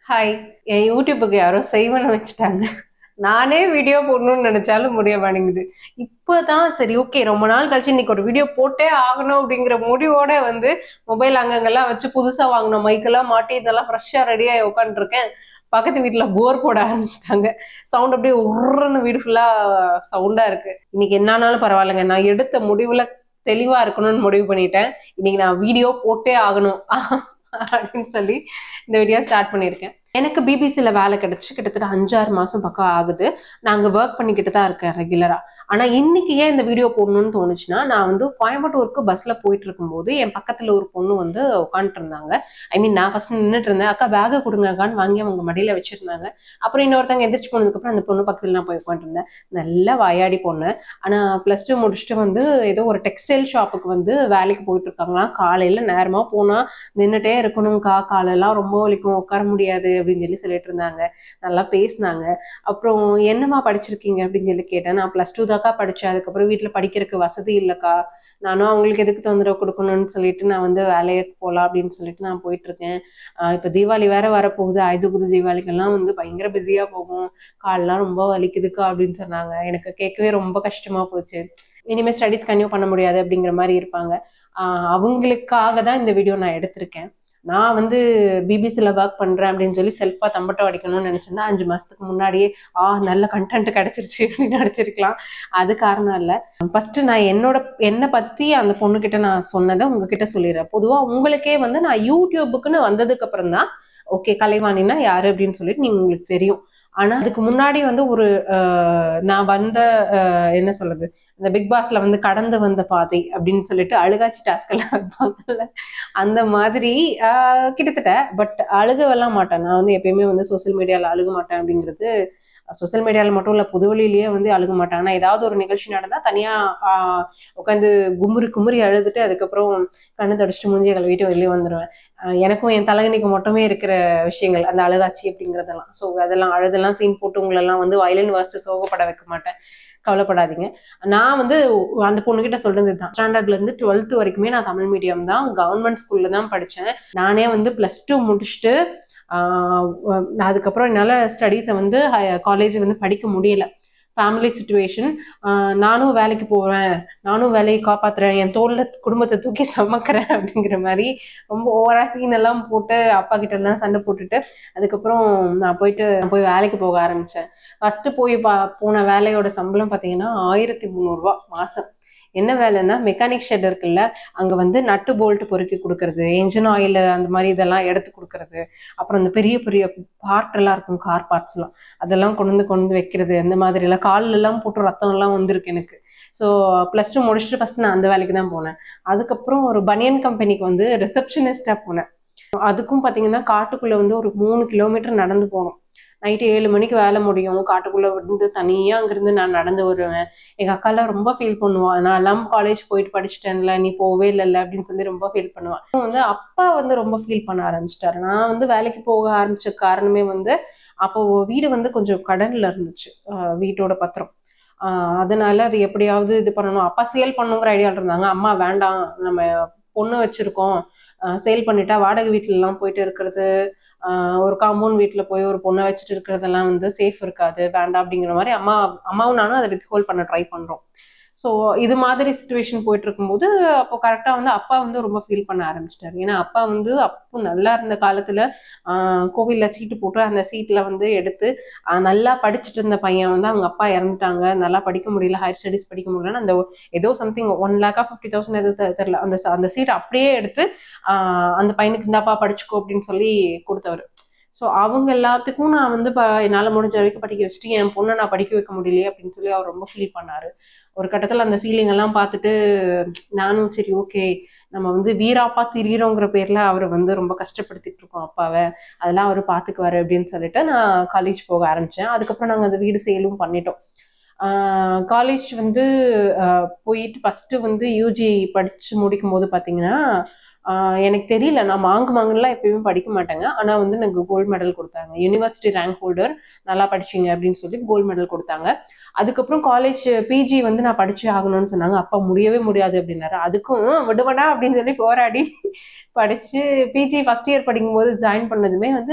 hi என் யூடியூபுக்கு யாரோ செய்வன வச்சுட்டாங்க நானே வீடியோ போடணும்னு நினைச்சாலும் முடிய மாட்டேங்குது இப்போதான் சரி ஓகே ரொம்ப நாள் கழிச்சு இன்னைக்கு ஒரு வீடியோ போட்டே ஆகணும் அப்படிங்கிற முடிவோட வந்து மொபைல் அங்கங்கெல்லாம் வச்சு புதுசா வாங்கின மைக்கெல்லாம் மாட்டி இதெல்லாம் ஃப்ரெஷ்ஷாக ரெடியாகி உட்காந்துருக்கேன் பக்கத்து வீட்டுல போர் போட ஆரம்பிச்சிட்டாங்க சவுண்ட் அப்படியே உருன்னு வீடு ஃபுல்லா சவுண்டா இருக்கு இன்னைக்கு என்னானாலும் பரவாயில்லைங்க நான் எடுத்த முடிவுல தெளிவா இருக்கணும்னு முடிவு பண்ணிட்டேன் இன்னைக்கு நான் வீடியோ போட்டே ஆகணும் அப்படின்னு சொல்லி இந்த வீடியோ ஸ்டார்ட் பண்ணியிருக்கேன் எனக்கு பிபிசியில் வேலை கிடைச்சு கிட்டத்தட்ட அஞ்சாறு மாதம் பக்கம் ஆகுது நான் அங்கே ஒர்க் பண்ணிக்கிட்டு தான் இருக்கேன் ரெகுலராக ஆனால் இன்னைக்கு ஏன் இந்த வீடியோ போடணும்னு தோணுச்சுன்னா நான் வந்து கோயம்புத்தூருக்கு பஸ்ஸில் போயிட்டு இருக்கும்போது என் பக்கத்தில் ஒரு பொண்ணு வந்து உட்காந்துட்டு இருந்தாங்க ஐ மீன் நான் ஃபர்ஸ்ட் நின்றுட்டு இருந்தேன் அக்கா பேகை கொடுங்க அக்கான்னு வாங்கி அவங்க மடியில் வச்சிருந்தாங்க அப்புறம் இன்னொருத்தவங்க எந்திரிச்சு போனதுக்கப்புறம் அந்த பொண்ணு பக்கத்தில் நான் போய் உட்காந்துருந்தேன் நல்ல வாயாடி பொண்ணு ஆனால் ப்ளஸ் டூ முடிச்சுட்டு வந்து ஏதோ ஒரு டெக்ஸ்டைல் ஷாப்புக்கு வந்து வேலைக்கு போயிட்டு இருக்காங்களாம் காலையில் நேரமாக போனால் நின்றுட்டே இருக்கணும்க்கா காலெல்லாம் ரொம்ப வலிக்கும் உட்கார முடியாது அப்படின்னு சொல்லி சொல்லிட்டு இருந்தாங்க நல்லா பேசினாங்க அப்புறம் என்னம்மா படிச்சிருக்கீங்க அப்படின்னு சொல்லி கேட்டேன் நான் ப்ளஸ் டூ தாக்கா படித்தேன் அதுக்கப்புறம் வீட்டில் படிக்கிறதுக்கு வசதி இல்லைக்கா நானும் அவங்களுக்கு எதுக்கு தொந்தரவு கொடுக்கணும்னு சொல்லிட்டு நான் வந்து வேலைக்கு போகலாம் அப்படின்னு சொல்லிட்டு நான் போயிட்டு இருக்கேன் ஆஹ் இப்போ தீபாவளி வேற வரப்போகுது ஆயுத புது தீபாவளிக்கெல்லாம் வந்து பயங்கர பிஸியாக போகும் கால்லாம் ரொம்ப வலிக்குதுக்கா அப்படின்னு சொன்னாங்க எனக்கு கேட்கவே ரொம்ப கஷ்டமா போச்சு இனிமேல் ஸ்டடீஸ் கன்யூ பண்ண முடியாது அப்படிங்கிற மாதிரி இருப்பாங்க ஆஹ் அவங்களுக்காக தான் இந்த வீடியோ நான் எடுத்திருக்கேன் நான் வந்து பிபிசியில் ஒர்க் பண்ணுறேன் அப்படின்னு சொல்லி செல்ஃபாக தம்பட்டம் அடிக்கணும்னு நினச்சிருந்தா அஞ்சு மாதத்துக்கு முன்னாடியே ஆ நல்ல கண்டென்ட் கிடச்சிருச்சு அப்படின்னு நடிச்சிருக்கலாம் அது காரணம் இல்லை ஃபஸ்ட்டு நான் என்னோட என்னை பற்றி அந்த பொண்ணுக்கிட்ட நான் சொன்னதை உங்ககிட்ட சொல்லிடுறேன் பொதுவாக உங்களுக்கே வந்து நான் யூடியூபுக்குன்னு வந்ததுக்கு அப்புறம் தான் ஓகே கலைவாணினா யாரு அப்படின்னு சொல்லிட்டு நீங்க உங்களுக்கு தெரியும் ஆனா அதுக்கு முன்னாடி வந்து ஒரு அஹ், நான் வந்த அஹ், என்ன சொல்றது இந்த பிக் பாஸ்ல வந்து கடந்து வந்த பாதை அப்படின்னு சொல்லிட்டு அழுகாச்சி டாஸ்க் எல்லாம் வைப்பாங்கல்ல அந்த மாதிரி ஆஹ், கிட்டத்தட்ட பட் அழுகவெல்லாம் மாட்டேன் நான் வந்து எப்பயுமே வந்து சோஷியல் மீடியால அழுக மாட்டேன் அப்படிங்கிறது சோஷியல் மீடியாவில் மட்டும் இல்லை புதுவெளியிலேயே வந்து அழுக மாட்டேன் ஆனால் ஏதாவது ஒரு நிகழ்ச்சி நடந்தால் தனியாக உட்காந்து குமுறி குமுறி அழுதுட்டு அதுக்கப்புறம் கண்ணு தொடச்சிட்டு மூஞ்சியை கழுவிட்டு வெளியே வந்துடுவேன் ஆஹ் எனக்கும் என் தலைகணிக்கு மட்டுமே இருக்கிற விஷயங்கள் அந்த அழுகாட்சி அப்படிங்கிறதெல்லாம் ஸோ அதெல்லாம் அழுதெல்லாம் சீன் போட்டு உங்களெல்லாம் வந்து வயலின் வாசித்து சோகப்பட வைக்க மாட்டேன் கவலைப்படாதீங்க நான் வந்து அந்த பொண்ணுகிட்ட சொல்றது தான் ஸ்டாண்டர்ட்ல இருந்து டுவெல்த் வரைக்குமே நான் தமிழ் மீடியம் தான் கவர்மெண்ட் ஸ்கூல்ல தான் படித்தேன் நானே வந்து ப்ளஸ் டூ முடிச்சுட்டு ஆஹ் நான் அதுக்கப்புறம் என்னால் ஸ்டடீஸை வந்து காலேஜ் வந்து படிக்க முடியல ஃபேமிலி சுச்சுவேஷன் நானும் வேலைக்கு போகிறேன் நானும் வேலையை காப்பாத்துறேன் என் தோல்ல குடும்பத்தை தூக்கி சமக்கிறேன் அப்படிங்கிற மாதிரி ரொம்ப ஓவரா சீன் எல்லாம் போட்டு அப்பா கிட்ட எல்லாம் சண்டை போட்டுட்டு அதுக்கப்புறம் நான் போயிட்டு நான் போய் வேலைக்கு போக ஆரம்பிச்சேன் ஃபர்ஸ்ட் போய் பா போன வேலையோட சம்பளம் பார்த்தீங்கன்னா ஆயிரத்தி முந்நூறுரூவா மாசம் என்ன வேலைன்னா மெக்கானிக் ஷெட் இருக்குல்ல அங்கே வந்து நட்டு போல்ட் பொறுக்கி கொடுக்கறது என்ஜின் ஆயில் அந்த மாதிரி இதெல்லாம் எடுத்து கொடுக்கறது அப்புறம் இந்த பெரிய பெரிய பார்ட் எல்லாம் இருக்கும் கார் பார்ட்ஸ்லாம் அதெல்லாம் கொண்டு வந்து கொண்டு வந்து வைக்கிறது அந்த மாதிரி எல்லாம் கால்ல எல்லாம் போட்டு ரத்தம் எல்லாம் வந்திருக்கு எனக்கு ஸோ ப்ளஸ் டூ முடிச்சுட்டு ஃபர்ஸ்ட் நான் அந்த வேலைக்கு தான் போனேன் அதுக்கப்புறம் ஒரு பனியன் கம்பெனிக்கு வந்து ரிசப்ஷனிஸ்டாக போனேன் அதுக்கும் பார்த்தீங்கன்னா காட்டுக்குள்ளே வந்து ஒரு மூணு கிலோமீட்டர் நடந்து போகணும் நைட்டு ஏழு மணிக்கு வேலை முடியும் காட்டுக்குள்ளே வந்து தனியாக அங்கேருந்து நான் நடந்து வருவேன் எங்கள் அக்காலாம் ரொம்ப ஃபீல் பண்ணுவான் நான் எல்லாம் காலேஜ் போயிட்டு படிச்சிட்டேன்ல நீ போவே இல்லைல்ல அப்படின்னு சொல்லி ரொம்ப ஃபீல் பண்ணுவான் அப்புறம் வந்து அப்பா வந்து ரொம்ப ஃபீல் பண்ண ஆரம்பிச்சிட்டாரு நான் வந்து வேலைக்கு போக ஆரம்பிச்ச காரணமே வந்து அப்போ வீடு வந்து கொஞ்சம் கடன்ல இருந்துச்சு ஆஹ் வீட்டோட பத்திரம் ஆஹ் அதனால அது எப்படியாவது இது பண்ணணும் அப்பா சேல் பண்ணுங்கிற ஐடியாவில் இருந்தாங்க அம்மா வேண்டாம் நம்ம பொண்ணு வச்சிருக்கோம் சேல் பண்ணிட்டா வாடகை வீட்டுல எல்லாம் போயிட்டு இருக்கிறது ஆஹ் ஒரு காம்பவுண்ட் வீட்டில் போய் ஒரு பொண்ணை வச்சுட்டு இருக்கிறதெல்லாம் வந்து சேஃப் இருக்காது வேண்டாம் அப்படிங்கிற மாதிரி அம்மா அம்மாவும் நானும் அதை வித் ஹோல்ட் பண்ண ட்ரை பண்ணுறோம் ஸோ இது மாதிரி சுச்சுவேஷன் போயிட்டு இருக்கும்போது அப்போ கரெக்டாக வந்து அப்பா வந்து ரொம்ப ஃபீல் பண்ண ஆரம்பிச்சிட்டாரு ஏன்னா அப்பா வந்து அப்போ நல்லா இருந்த காலத்தில் கோவிலில் சீட்டு போட்டு அந்த சீட்டில் வந்து எடுத்து ஆஹ் நல்லா படிச்சுட்டு இருந்த பையன் வந்து அவங்க அப்பா இறந்துட்டாங்க நல்லா படிக்க முடியல ஹையர் ஸ்டடீஸ் படிக்க முடியலன்னு அந்த ஏதோ சம்திங் ஒன் லேக்கா ஃபிஃப்டி தௌசண்ட் எதுவும் தெ- தெரியல அந்த ச- அந்த சீட் அப்படியே எடுத்து ஆஹ் அந்த பையனுக்கு இந்தாப்பா படிச்சுக்கோ அப்படின்னு சொல்லி கொடுத்தவர் ஸோ அவங்க எல்லாத்துக்கும் நான் வந்து இப்போ என்னால் முடிஞ்ச வரைக்கும் படிக்க வச்சுட்டு என் பொண்ணை நான் படிக்க வைக்க முடியலையே அப்படின்னு சொல்லி அவர் ரொம்ப ஃபீல் பண்ணாரு ஒரு கட்டத்தில் அந்த ஃபீலிங் எல்லாம் பார்த்துட்டு நானும் சரி ஓகே நம்ம வந்து வீராப்பா திரியிறோங்கிற பேர்ல அவரை வந்து ரொம்ப கஷ்டப்படுத்திட்டு இருக்கோம் அப்பாவை அதெல்லாம் அவர் பார்த்துக்குவாரு அப்படின்னு சொல்லிட்டு நான் காலேஜ் போக ஆரம்பிச்சேன் அதுக்கப்புறம் நாங்கள் அந்த வீடு சேலும் பண்ணிட்டோம் காலேஜ் வந்து ஆஹ் போயிட்டு ஃபஸ்ட்டு வந்து யூஜி படித்து முடிக்கும் போது பார்த்தீங்கன்னா ஆஹ் எனக்கு தெரியல நான் மாங்கு மாங்குலாம் எப்பயுமே படிக்க மாட்டேங்க ஆனால் வந்து எனக்கு கோல்டு மெடல் கொடுத்தாங்க யூனிவர்சிட்டி ரேங்க் ஹோல்டர் நல்லா படிச்சீங்க அப்படின்னு சொல்லி கோல்டு மெடல் கொடுத்தாங்க அதுக்கப்புறம் காலேஜ் பிஜி வந்து நான் படிச்சு ஆகணும்னு சொன்னாங்க அப்பா முடியவே முடியாது அப்படின்னாரு அதுக்கும் விடுவடா அப்படின்னு சொல்லி போராடி படிச்சு பிஜி ஃபர்ஸ்ட் இயர் படிக்கும்போது ஜாயின் பண்ணதுமே வந்து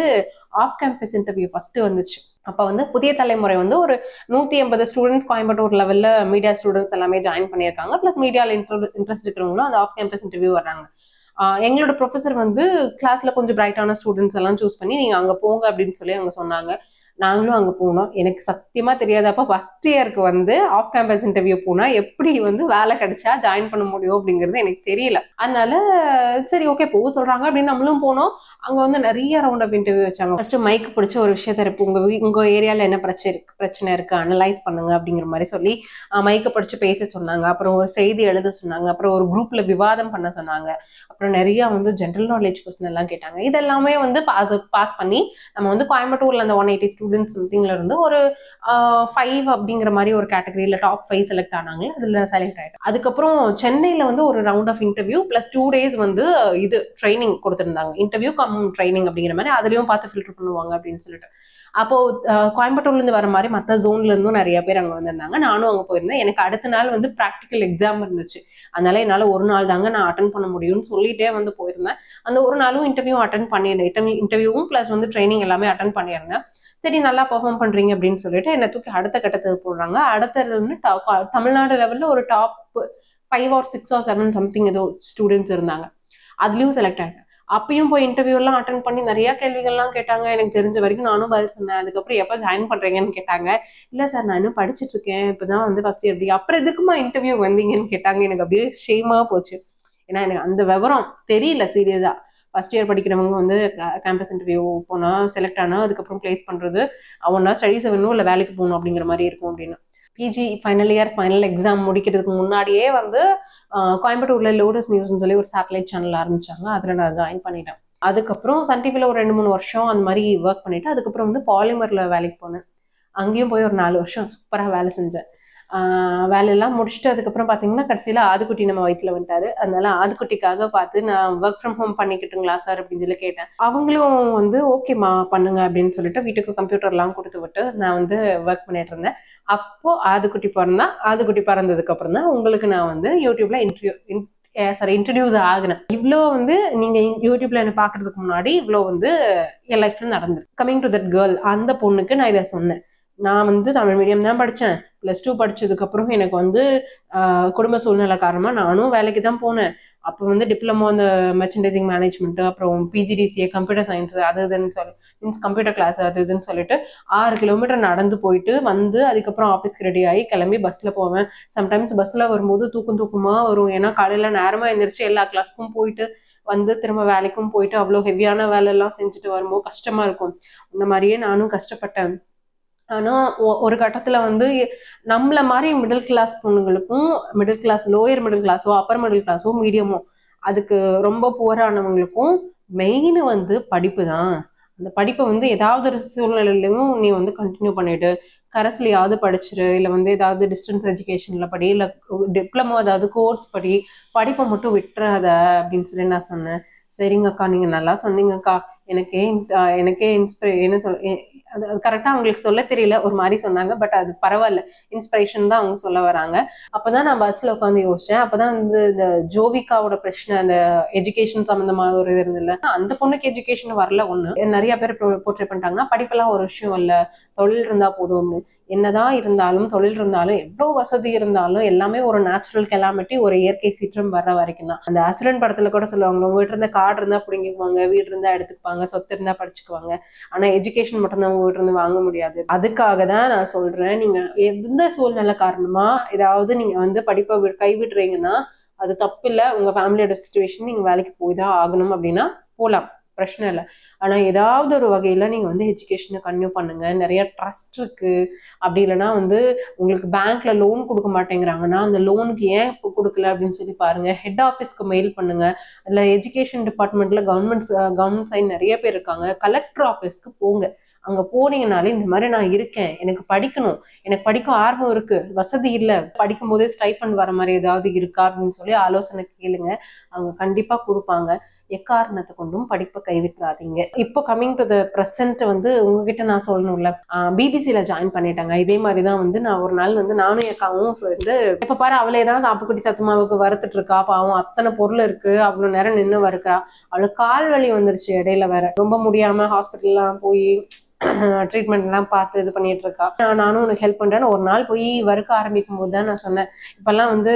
ஆஃப் கேம்பஸ் இன்டர்வியூ ஃபர்ஸ்ட் வந்துச்சு அப்போ வந்து புதிய தலைமுறை வந்து ஒரு நூற்றி எண்பது ஸ்டூடெண்ட்ஸ் கோயம்புத்தூர் லெவலில் மீடியா ஸ்டூடெண்ட்ஸ் எல்லாமே ஜாயின் பண்ணியிருக்காங்க ப்ளஸ் மீடியாவில் இன்ட்ரெஸ்ட் இருக்கிறவங்களும் அந்த ஆஃப் கேம்பஸ் இன்டர்வியூ வர்றாங்க ஆஹ் எங்களோட ப்ரொஃபஸர் வந்து கிளாஸ்ல கொஞ்சம் பிரைட்டான ஸ்டூடெண்ட்ஸ் எல்லாம் சூஸ் பண்ணி நீங்க அங்க போங்க அப்படின்னு சொல்லி அவங்க சொன்னாங்க நாங்களும் அங்கே போனோம் எனக்கு சத்தியமாக தெரியாதப்ப ஃபர்ஸ்ட் இயருக்கு வந்து ஆஃப் கேம்பஸ் இன்டர்வியூ போனால் எப்படி வந்து வேலை கிடைச்சா ஜாயின் பண்ண முடியும் அப்படிங்கிறது எனக்கு தெரியல அதனால சரி ஓகே போக சொல்கிறாங்க அப்படின்னு நம்மளும் போனோம் அங்கே வந்து நிறைய ரவுண்ட் ஆஃப் இன்டர்வியூ வச்சாங்க ஃபர்ஸ்ட் மைக் பிடிச்ச ஒரு விஷயத்த இருக்கு உங்கள் வீ உங்கள் ஏரியாவில் என்ன பிரச்சனை இருக்கு பிரச்சனை இருக்கு அனலைஸ் பண்ணுங்க அப்படிங்கிற மாதிரி சொல்லி மைக்கை பிடிச்சி பேச சொன்னாங்க அப்புறம் ஒரு செய்தி எழுத சொன்னாங்க அப்புறம் ஒரு குரூப்ல விவாதம் பண்ண சொன்னாங்க அப்புறம் நிறைய வந்து ஜென்ரல் நாலேஜ் கொஸ்டின் எல்லாம் கேட்டாங்க இதெல்லாமே வந்து பாஸ் பாஸ் பண்ணி நம்ம வந்து கோயம்புத்தூர்ல அந்த ஒன் எயிட்டி ஸ்டூடெண்ட்ஸ் சம்திங்ல இருந்து ஒரு ஃபைவ் அப்படிங்கிற மாதிரி ஒரு கேட்டகரியில டாப் ஃபைவ் செலக்ட் ஆனாங்க அதுல செலக்ட் ஆயிட்டோம் அதுக்கப்புறம் சென்னையில வந்து ஒரு round of interview plus two days வந்து இது ட்ரைனிங் கொடுத்துருந்தாங்க இன்டர்வியூ கம் ட்ரைனிங் அப்படிங்கிற மாதிரி அதுலயும் பார்த்து ஃபில்டர் பண்ணுவாங்க அப்படின்னு சொல்லிட்டு அப்போ அஹ், கோயம்புத்தூர்ல இருந்து வர மாதிரி மற்ற ஜோன்ல இருந்தும் நிறைய பேர் அங்க வந்திருந்தாங்க நானும் அங்க போயிருந்தேன் எனக்கு அடுத்த நாள் வந்து ப்ராக்டிக்கல் எக்ஸாம் இருந்துச்சு அதனால என்னால ஒரு நாள் தாங்க நான் அட்டன் பண்ண முடியும்னு சொல்லிட்டே வந்து போயிருந்தேன் அந்த ஒரு நாளும் இன்டர்வியூ அட்டன் பண்ணியிருந்தேன் இன்டர்வியூவும் ப்ளஸ் வந்து ட்ரைனிங் எல்லாமே அட்டன் பண்ணியிருந்தேன் சரி நல்லா பெர்ஃபார்ம் பண்றீங்க அப்படின்னு சொல்லிட்டு என்னை தூக்கி அடுத்த கட்டத்துக்கு போடுறாங்க அடுத்தது வந்து top- தமிழ்நாடு லெவல்ல ஒரு top five or six or seven something ஏதோ ஸ்டூடெண்ட்ஸ் இருந்தாங்க அதுலயும் செலக்ட் ஆயிட்டேன் அப்பயும் போய் இன்டர்வியூ எல்லாம் அட்டன் பண்ணி நிறைய கேள்விகள்லாம் கேட்டாங்க எனக்கு தெரிஞ்ச வரைக்கும் நானும் பதில் சொன்னேன் அதுக்கப்புறம் எப்போ ஜாயின் பண்றீங்கன்னு கேட்டாங்க இல்ல சார் நான் இன்னும் படிச்சிட்டு இருக்கேன் இப்பதான் வந்து ஃபர்ஸ்ட் இயர் அப்படி அப்புறம் எதுக்குமா இன்டர்வியூ வந்தீங்கன்னு கேட்டாங்க எனக்கு அப்படியே ஷேமா போச்சு ஏன்னா எனக்கு அந்த விவரம் தெரியல சீரியஸா ஃபர்ஸ்ட் இயர் படிக்கிறவங்க வந்து கேம்பஸ் இன்டர்வியூ போனா செலக்ட் ஆனா அதுக்கப்புறம் பிளேஸ் பண்றது ஒன்னா ஸ்டடிஸ் வேணும் இல்லை வேலைக்கு போகணும் அப்படிங்கிற மாதிரி இருக்கும் அப்படின்னு PG final year final exam முடிக்கிறதுக்கு முன்னாடியே வந்து ஆஹ், கோயம்புத்தூர்ல லோடஸ் நியூஸ்னு சொல்லி ஒரு சேட்டலைட் சேனல் ஆரம்பிச்சாங்க அதுல நான் ஜாயின் பண்ணிட்டேன் அதுக்கப்புறம் சன் டிவியில் ஒரு ரெண்டு மூணு வருஷம் அந்த மாதிரி ஒர்க் பண்ணிட்டு அதுக்கப்புறம் வந்து பாலிமர்ல வேலைக்கு போனேன் அங்கேயும் போய் ஒரு நாலு வருஷம் சூப்பராக வேலை செஞ்சேன் ஆஹ் வேலையெல்லாம் முடிச்சுட்டு அதுக்கப்புறம் பார்த்தீங்கன்னா கடைசியில் ஆதுக்குட்டி நம்ம வயிற்றுல வந்துட்டாரு அதனால ஆதுக்குட்டிக்காக பார்த்து நான் ஒர்க் ஃப்ரம் ஹோம் பண்ணிக்கிட்டுங்களா சார் அப்படின்னு சொல்லி கேட்டேன் அவங்களும் வந்து ஓகேம்மா பண்ணுங்க அப்படின்னு சொல்லிட்டு வீட்டுக்கு கம்ப்யூட்டர்லாம் கொடுத்து விட்டு நான் வந்து ஒர்க் பண்ணிட்டு இருந்தேன் அப்போ ஆதுக்குட்டி பிறந்தா ஆதுக்குட்டி பிறந்ததுக்கு அப்புறம் தான் உங்களுக்கு நான் வந்து யூடியூப்ல இன்டர்வியூ சாரி இன்ட்ரடியூஸ் ஆகினேன் இவ்வளோ வந்து நீங்க யூடியூப்ல என்ன பார்க்கறதுக்கு முன்னாடி இவ்வளோ வந்து என் லைஃப்ல நடந்தது கம்மிங் டு தட் கேர்ள் அந்த பொண்ணுக்கு நான் இதை சொன்னேன் நான் வந்து தமிழ் மீடியம் தான் படித்தேன் ப்ளஸ் டூ படிச்சதுக்கப்புறம் எனக்கு வந்து ஆஹ், குடும்ப சூழ்நிலை காரணமாக நானும் வேலைக்கு தான் போனேன் அப்போ வந்து டிப்ளமோ அந்த மெர்ச்சன்டைசிங் மேனேஜ்மெண்ட் அப்புறம் பிஜிடிசிஏ கம்ப்யூட்டர் சயின்ஸ் அது இதுன்னு சொல்லி மீன்ஸ் கம்ப்யூட்டர் கிளாஸ் அது இதுன்னு சொல்லிட்டு ஆறு கிலோமீட்டர் நடந்து போயிட்டு வந்து அதுக்கப்புறம் ஆஃபீஸ்க்கு ரெடி ஆகி கிளம்பி பஸ்ஸில் போவேன் சம்டைம்ஸ் பஸ்ஸில் வரும்போது தூக்கம் தூக்கமாக வரும் ஏன்னா காலையில் நேரமாக எழுந்திரிச்சு எல்லா கிளாஸ்க்கும் போயிட்டு வந்து திரும்ப வேலைக்கும் போயிட்டு அவ்வளோ ஹெவியான வேலையெல்லாம் செஞ்சுட்டு வரும்போது கஷ்டமா இருக்கும் இந்த மாதிரியே நானும் கஷ்டப்பட்டேன் ஆனால் ஒரு கட்டத்தில் வந்து நம்மள மாதிரி மிடில் கிளாஸ் பொண்ணுங்களுக்கும் மிடில் கிளாஸ் லோயர் மிடில் கிளாஸோ அப்பர் மிடில் கிளாஸோ மீடியமோ அதுக்கு ரொம்ப புவரானவங்களுக்கும் மெயின் வந்து படிப்பு தான் அந்த படிப்பை வந்து ஏதாவது ஒரு சூழ்நிலையிலையும் நீ வந்து கண்டினியூ பண்ணிடு கரஸ்லையாவது படிச்சிரு இல்லை வந்து ஏதாவது டிஸ்டன்ஸ் எஜுகேஷனில் படி இல்லை டிப்ளமோ ஏதாவது கோர்ஸ் படி படிப்பை மட்டும் விட்டுறாத அப்படின்னு சொல்லி நான் சொன்னேன் சரிங்கக்கா நீங்கள் நல்லா சொன்னீங்கக்கா எனக்கே இந்த- எனக்கே இன்ஸ்பிரே என்ன சொல் எ- அது கரெக்டாக அவங்களுக்கு சொல்ல தெரியல ஒரு மாதிரி சொன்னாங்க பட் அது பரவாயில்ல இன்ஸ்பிரேஷன் தான் அவங்க சொல்ல வராங்க அப்பதான் நான் பஸ்ல உட்காந்து யோசிச்சேன் அப்பதான் வந்து இந்த ஜோவிகாவோட பிரச்சனை அந்த எஜுகேஷன் சம்பந்தமா ஒரு இது இருந்ததுல அந்த பொண்ணுக்கு எஜுகேஷன் வரல ஒண்ணு நிறைய பேர் போர்ட்ரே பண்ணிட்டாங்கன்னா படிப்பெல்லாம் ஒரு விஷயம் இல்ல தொழில் இருந்தா போதும்னு என்னதான் இருந்தாலும் தொழில் இருந்தாலும் எவ்வளோ வசதி இருந்தாலும் எல்லாமே ஒரு நேச்சுரல் கெலாமிட்டி ஒரு இயற்கை சீற்றம் வர்ற வரைக்கும் தான் அந்த ஆக்சிடென்ட் படத்துல கூட சொல்லுவாங்க உங்ககிட்ட இருந்த கார்டு இருந்தா பிடிங்கிக்குவாங்க வீடு இருந்தா எடுத்துக்குவாங்க சொத்து இருந்தா படிச்சுக்குவாங்க ஆனா எஜுகேஷன் மட்டும் தான் உங்ககிட்ட இருந்து வாங்க முடியாது அதுக்காக தான் நான் சொல்றேன் நீங்க எந்த சூழ்நிலை காரணமா ஏதாவது நீங்க வந்து படிப்பை வி- கைவிடுறீங்கன்னா அது தப்பு இல்லை உங்க ஃபேமிலியோட சுச்சுவேஷன் நீங்க வேலைக்கு போய் தான் ஆகணும் அப்படின்னா போகலாம் பிரச்சனை இல்லை ஆனா ஏதாவது ஒரு வகையில நீங்க வந்து எஜுகேஷனை கன்டினியூ பண்ணுங்க நிறைய ட்ரஸ்ட் இருக்கு அப்படி இல்லைன்னா வந்து உங்களுக்கு பேங்க்ல லோன் கொடுக்க மாட்டேங்கிறாங்கன்னா அந்த லோனுக்கு ஏன் இப்போ கொடுக்கல அப்படின்னு சொல்லி பாருங்க ஹெட் ஆஃபீஸ்க்கு மெயில் பண்ணுங்க அதுல எஜுகேஷன் டிபார்ட்மெண்ட்ல கவர்மெண்ட் கவர்மெண்ட் சைட் நிறைய பேர் இருக்காங்க கலெக்டர் ஆஃபீஸ்க்கு போங்க அங்க போனீங்கனாலே இந்த மாதிரி நான் இருக்கேன் எனக்கு படிக்கணும் எனக்கு படிக்க ஆர்வம் இருக்கு வசதி இல்லை படிக்கும் போதே ஸ்டைஃபண்ட் வர மாதிரி ஏதாவது இருக்கா அப்படின்னு சொல்லி ஆலோசனை கேளுங்க அவங்க கண்டிப்பா கொடுப்பாங்க எக்காரணத்தை கொண்டும் படிப்பை கைவிட்டுறாதீங்க இப்போ கம்மிங் டு த ப்ரெசென்ட் வந்து உங்ககிட்ட நான் சொல்லணும்ல பிபிசியில் ஜாயின் பண்ணிட்டாங்க இதே மாதிரி தான் வந்து நான் ஒரு நாள் வந்து நானும் என் அக்காவும் வந்து இப்போ பாரு அவளே தான் சாப்புக்குட்டி சத்துமாவுக்கு வறுத்துட்டு இருக்கா பாவம் அத்தனை பொருள் இருக்கு அவ்வளோ நேரம் நின்று வறுக்கா அவளுக்கு கால் வலி வந்துருச்சு இடையில வேற ரொம்ப முடியாம ஹாஸ்பிட்டல்லாம் போய் ட்ரீட்மெண்ட் எல்லாம் பார்த்து இது பண்ணிட்டு இருக்கா நான் நானும் உனக்கு ஹெல்ப் பண்றேன்னு ஒரு நாள் போய் வறுக்க ஆரம்பிக்கும் போது தான் நான் சொன்னேன் இப்பெல்லாம் வந்து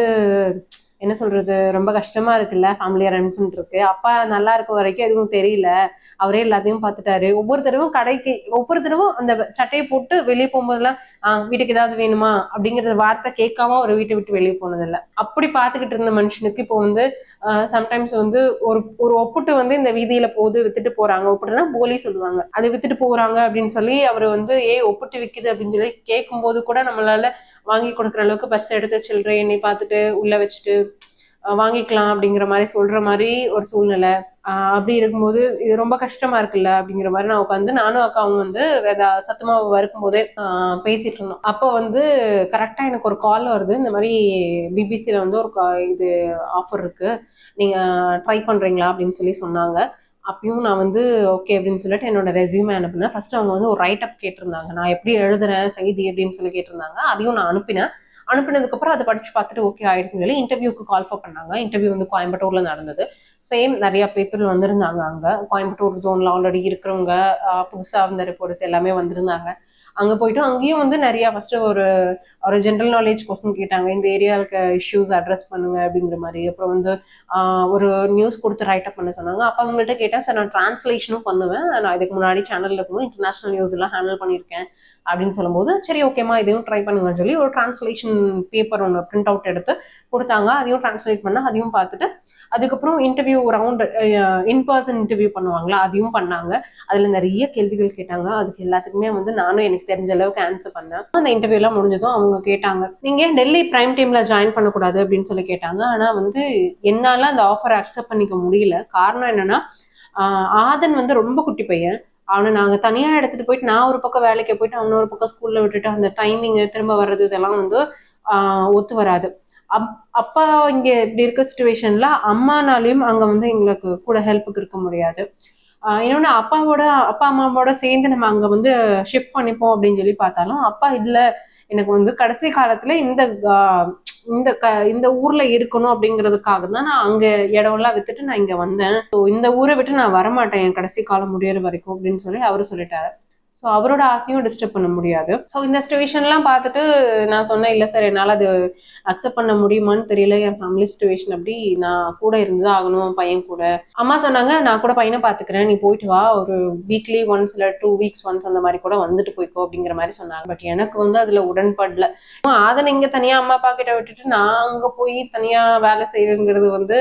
என்ன சொல்றது ரொம்ப கஷ்டமா இருக்குல்ல ஃபேமிலியை ரன் பண்ணிருக்கு அப்பா நல்லா இருக்க வரைக்கும் எதுவும் தெரியல அவரே எல்லாத்தையும் பார்த்துட்டாரு ஒவ்வொரு தடவும் கடைக்கு ஒவ்வொரு தடவும் அந்த சட்டையை போட்டு வெளியே போகும்போதெல்லாம் ஆஹ் வீட்டுக்கு ஏதாவது வேணுமா அப்படிங்கறது வார்த்தை கேட்காம ஒரு வீட்டை விட்டு வெளியே போனதில்லை அப்படி பார்த்துக்கிட்டு இருந்த மனுஷனுக்கு இப்போ வந்து சம்டைம்ஸ் வந்து ஒரு ஒரு ஒப்புட்டு வந்து இந்த வீதியில போகுது வித்துட்டு போறாங்க ஒப்புட்டுனா போலி சொல்லுவாங்க அதை வித்துட்டு போறாங்க அப்படின்னு சொல்லி அவர் வந்து ஏ ஒப்புட்டு விக்குது அப்படின்னு சொல்லி கேட்கும்போது கூட நம்மளால வாங்கி கொடுக்குற அளவுக்கு பஸ் எடுத்து சில்லறை எண்ணி பார்த்துட்டு உள்ள வச்சுட்டு அஹ் வாங்கிக்கலாம் அப்படிங்கிற மாதிரி சொல்ற மாதிரி ஒரு சூழ்நிலை ஆஹ் அப்படி இருக்கும்போது இது ரொம்ப கஷ்டமா இருக்குல்ல அப்படிங்கிற மாதிரி நான் உட்காந்து நானும் அக்காவும் வந்து வேற சத்தமாவு வறுக்கும் போதே ஆஹ் பேசிட்டு இருந்தோம் அப்போ வந்து கரெக்டா எனக்கு ஒரு கால் வருது இந்த மாதிரி பிபிசியில வந்து ஒரு கா- இது ஆஃபர் இருக்கு நீங்க ட்ரை பண்றீங்களா அப்படின்னு சொல்லி சொன்னாங்க அப்பயும் நான் வந்து ஓகே அப்படின்னு சொல்லிட்டு என்னோட ரெஸ்யூமே அனுப்பினேன் ஃபர்ஸ்ட் அவங்க வந்து ஒரு ரைட் அப் கேட்டிருந்தாங்க நான் எப்படி எழுதுறேன் செய்தி அப்படின்னு சொல்லி கேட்டிருந்தாங்க அதையும் நான் அனுப்பினேன் அனுப்பினதுக்கு அப்புறம் அதை படிச்சு பார்த்துட்டு ஓகே ஆயிடுச்சுன்னு சொல்லி இன்டர்வியூக்கு கால் ஃபர் பண்ணாங்க இன்டர்வியூ வந்து கோயம்புத்தூர்ல நடந்தது சேம் நிறைய பேப்பர் வந்திருந்தாங்க அங்க கோயம்புத்தூர் ஜோன்ல ஆல்ரெடி இருக்கிறவங்க ஆஹ் புதுசா வந்த ரிப்போர்ட்ஸ் எல்லாமே வந்திருந்தாங்க அங்க போயிட்டு அங்கேயும் வந்து நிறைய ஃபர்ஸ்ட் ஒரு ஒரு ஜென்ரல் நாலேஜ் கொஸ்டின் கேட்டாங்க இந்த ஏரியாவுக்கு இஷ்யூஸ் அட்ரஸ் பண்ணுங்க அப்படிங்கிற மாதிரி அப்புறம் வந்து ஆஹ் ஒரு நியூஸ் கொடுத்து ரைட் அப் பண்ண சொன்னாங்க அப்போ அவங்கள்ட்ட கேட்டேன் சார் நான் டிரான்ஸ்லேஷனும் பண்ணுவேன் நான் இதுக்கு முன்னாடி சேனல்ல இருக்கும்போது இன்டர்நேஷனல் நியூஸ் எல்லாம் ஹேண்டில் பண்ணியிருக்கேன் அப்படின்னு சொல்லும்போது சரி ஓகேம்மா இதையும் ட்ரை பண்ணுங்கன்னு சொல்லி ஒரு டிரான்ஸ்லேஷன் பேப்பர் ஒன்று பிரிண்ட் அவுட் எடுத்து கொடுத்தாங்க அதையும் டிரான்ஸ்லேட் பண்ண அதையும் பார்த்துட்டு அதுக்கப்புறம் interview round in person interview பண்ணுவாங்களா அதையும் பண்ணாங்க அதுல நிறைய கேள்விகள் கேட்டாங்க அதுக்கு எல்லாத்துக்குமே வந்து நானும் எனக்கு தெரிஞ்ச அளவுக்கு ஆன்சர் பண்ணேன் அந்த இன்டர்வியூ எல்லாம் முடிஞ்சதும் அவங்க கேட்டாங்க நீங்க ஏன் டெல்லி பிரைம் டைம்ல ஜாயின் பண்ணக்கூடாது அப்படின்னு சொல்லி கேட்டாங்க ஆனா வந்து என்னால அந்த ஆஃபரை அக்செப்ட் பண்ணிக்க முடியல காரணம் என்னன்னா ஆஹ் ஆதன் வந்து ரொம்ப குட்டி பையன் அவனை நாங்க தனியா எடுத்துட்டு போயிட்டு நான் ஒரு பக்கம் வேலைக்கு போயிட்டு அவனை ஒரு பக்கம் ஸ்கூல்ல விட்டுட்டு அந்த டைமிங் திரும்ப வர்றது இதெல்லாம் வந்து ஆஹ் ஒத்து வராது அப் அப்பா இங்க இப்படி இருக்க சுச்சுவேஷன்ல அம்மானாலையும் அங்க வந்து எங்களுக்கு கூட ஹெல்ப்புக்கு இருக்க முடியாது ஆஹ் இன்னொன்னு அப்பாவோட அப்பா அம்மாவோட சேர்ந்து நம்ம அங்க வந்து ஷிஃப்ட் பண்ணிப்போம் அப்படின்னு சொல்லி பார்த்தாலும் அப்பா இல்ல எனக்கு வந்து கடைசி காலத்துல இந்த ஆஹ் இந்த க இந்த ஊர்ல இருக்கணும் அப்படிங்கிறதுக்காக தான் நான் அங்க இடம்லாம் வித்துட்டு நான் இங்க வந்தேன் ஸோ இந்த ஊரை விட்டு நான் வரமாட்டேன் என் கடைசி காலம் முடியற வரைக்கும் அப்படின்னு சொல்லி அவரு சொல்லிட்டாரு ஸோ அவரோட ஆசையும் டிஸ்டர்ப் பண்ண முடியாது ஸோ இந்த சுச்சுவேஷன்லாம் பார்த்துட்டு நான் சொன்னேன் இல்லை சார் என்னால் அது அக்செப்ட் பண்ண முடியுமான்னு தெரியல என் ஃபேமிலி சுச்சுவேஷன் அப்படி நான் கூட இருந்து தான் ஆகணும் பையன் கூட அம்மா சொன்னாங்க நான் கூட பையனை பார்த்துக்கிறேன் நீ போயிட்டு வா ஒரு வீக்லி ஒன்ஸ் இல்லை டூ வீக்ஸ் ஒன்ஸ் அந்த மாதிரி கூட வந்துட்டு போய்க்கோ அப்படிங்கிற மாதிரி சொன்னாங்க பட் எனக்கு வந்து அதில் உடன்படல அதை இங்கே தனியாக அம்மா அப்பா கிட்ட விட்டுட்டு நான் அங்கே போய் தனியாக வேலை செய்யறதுங்கிறது வந்து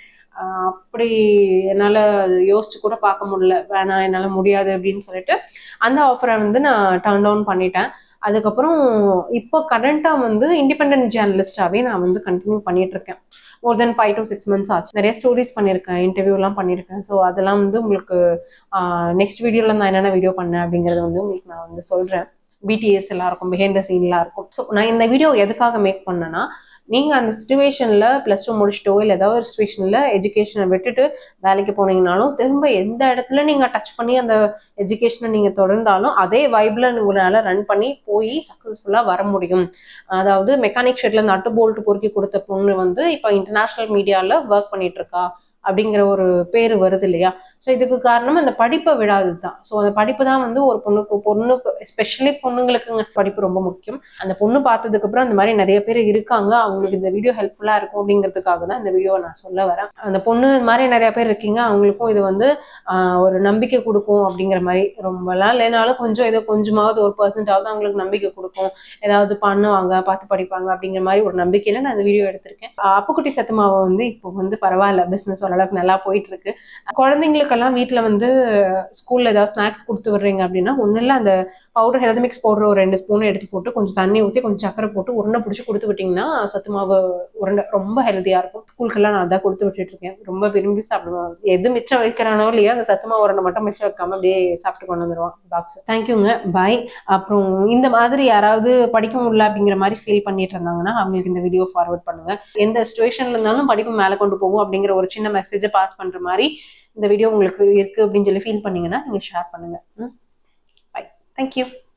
ஆஹ் அப்படி என்னால் யோசிச்சு கூட பார்க்க முடியல வேணாம் என்னால் முடியாது அப்படின்னு சொல்லிட்டு அந்த ஆஃபரை வந்து நான் டர்ன் டவுன் பண்ணிட்டேன் அதுக்கப்புறம் இப்போ கரண்ட்டாக வந்து இண்டிபெண்ட் ஜேர்னலிஸ்டாகவே நான் வந்து கண்டினியூ பண்ணிட்டு இருக்கேன் more then five to six months ஆச்சு நிறைய ஸ்டோரிஸ் பண்ணியிருக்கேன் இன்டர்வியூலாம் பண்ணியிருக்கேன் ஸோ அதெல்லாம் வந்து உங்களுக்கு நெக்ஸ்ட் வீடியோவில் நான் என்னென்ன வீடியோ பண்ணேன் அப்படிங்கிறது வந்து உங்களுக்கு நான் வந்து சொல்கிறேன் பிடிஎஸ் எல்லாம் இருக்கும் பிஹைண்ட் த சீன்லாம் இருக்கும் ஸோ நான் இந்த வீடியோ எதுக்காக மேக் பண்ணேன்னா நீங்கள் அந்த சுச்சுவேஷனில் ப்ளஸ் டூ முடிச்சிட்டோ இல்லை ஏதாவது ஒரு சுச்சுவேஷனில் எஜுகேஷனை விட்டுட்டு வேலைக்கு போனீங்கனாலும் திரும்ப எந்த இடத்துல நீங்கள் டச் பண்ணி அந்த எஜுகேஷனை நீங்கள் தொடர்ந்தாலும் அதே வைப்பில் உங்களால் ரன் பண்ணி போய் சக்ஸஸ்ஃபுல்லாக வர முடியும் அதாவது மெக்கானிக் ஷெட்ல நட்டு போல்ட் பொறுக்கி கொடுத்த பொண்ணு வந்து இப்போ இன்டர்நேஷ்னல் மீடியாவில் ஒர்க் பண்ணிட்டு இருக்கா அப்படிங்கிற ஒரு பேர் வருது இல்லையா ஸோ இதுக்கு காரணம் அந்த படிப்பை விடாதது தான் ஸோ அந்த படிப்பு தான் வந்து ஒரு பொண்ணுக்கு பொண்ணுக்கு எஸ்பெஷலி பொண்ணுங்களுக்குங்க படிப்பு ரொம்ப முக்கியம் அந்த பொண்ணு பார்த்ததுக்கு அப்புறம் அந்த மாதிரி நிறைய பேர் இருக்காங்க அவங்களுக்கு இந்த வீடியோ ஹெல்ப்ஃபுல்லா இருக்கும் அப்படிங்கிறதுக்காக தான் இந்த வீடியோவை நான் சொல்ல வரேன் அந்த பொண்ணு இந்த மாதிரி நிறைய பேர் இருக்கீங்க அவங்களுக்கும் இது வந்து ஆஹ், ஒரு நம்பிக்கை கொடுக்கும் அப்படிங்கிற மாதிரி ரொம்பலாம் இல்லைனாலும் கொஞ்சம் ஏதோ கொஞ்சமாவது ஒரு பர்சன்டாவது அவங்களுக்கு நம்பிக்கை கொடுக்கும் ஏதாவது பண்ணுவாங்க பார்த்து படிப்பாங்க அப்படிங்கிற மாதிரி ஒரு நம்பிக்கையில நான் இந்த வீடியோ எடுத்திருக்கேன் ஆஹ், அப்புக்குட்டி சத்துமாவை வந்து இப்போ வந்து பரவாயில்ல பிஸ்னஸ் ஓரளவுக்கு நல்லா போயிட்டு இருக்கு குழந்தைங்களுக்கெல்லாம் வீட்டில் வந்து ஸ்கூல்ல ஏதாவது ஸ்நாக்ஸ் கொடுத்து விடுறீங்க அப்படின்னா ஒன்றும் இல்லை அந்த பவுடர் ஹெல்த் மிக்ஸ் பவுடர் ஒரு ரெண்டு ஸ்பூன் எடுத்து போட்டு கொஞ்சம் தண்ணி ஊற்றி கொஞ்சம் சக்கரை போட்டு உருண்டை பிடிச்சி கொடுத்து விட்டிங்கன்னா சத்து மாவு உருண்டை ரொம்ப ஹெல்த்தியாக இருக்கும் ஸ்கூலுக்கெல்லாம் நான் அதான் கொடுத்து விட்டுட்டு இருக்கேன் ரொம்ப விரும்பி சாப்பிடுவான் எது மிச்சம் வைக்கிறானோ இல்லையோ அந்த சத்துமா உரண்டை மட்டும் மிச்சம் வைக்காம அப்படியே சாப்பிட்டு கொண்டு வந்துருவான் பாக்ஸ் தேங்க்யூங்க பாய் அப்புறம் இந்த மாதிரி யாராவது படிக்க முடியல அப்படிங்கிற மாதிரி ஃபீல் பண்ணிட்டு இருந்தாங்கன்னா அவங்களுக்கு இந்த வீடியோ ஃபார்வர்ட் பண்ணுங்க எந்த சுச்சுவேஷன்ல இருந்தாலும் படிப்பு மேலே கொண்டு போகும் அப்படிங்கிற ஒரு சின்ன மெசேஜை பாஸ் பண்ற மாதிரி இந்த வீடியோ உங்களுக்கு இருக்கு அப்படின்னு சொல்லி ஃபீல் பண்ணீங்கன்னா நீங்க ஷேர் பண்ணுங்க பாய் தேங்க்யூ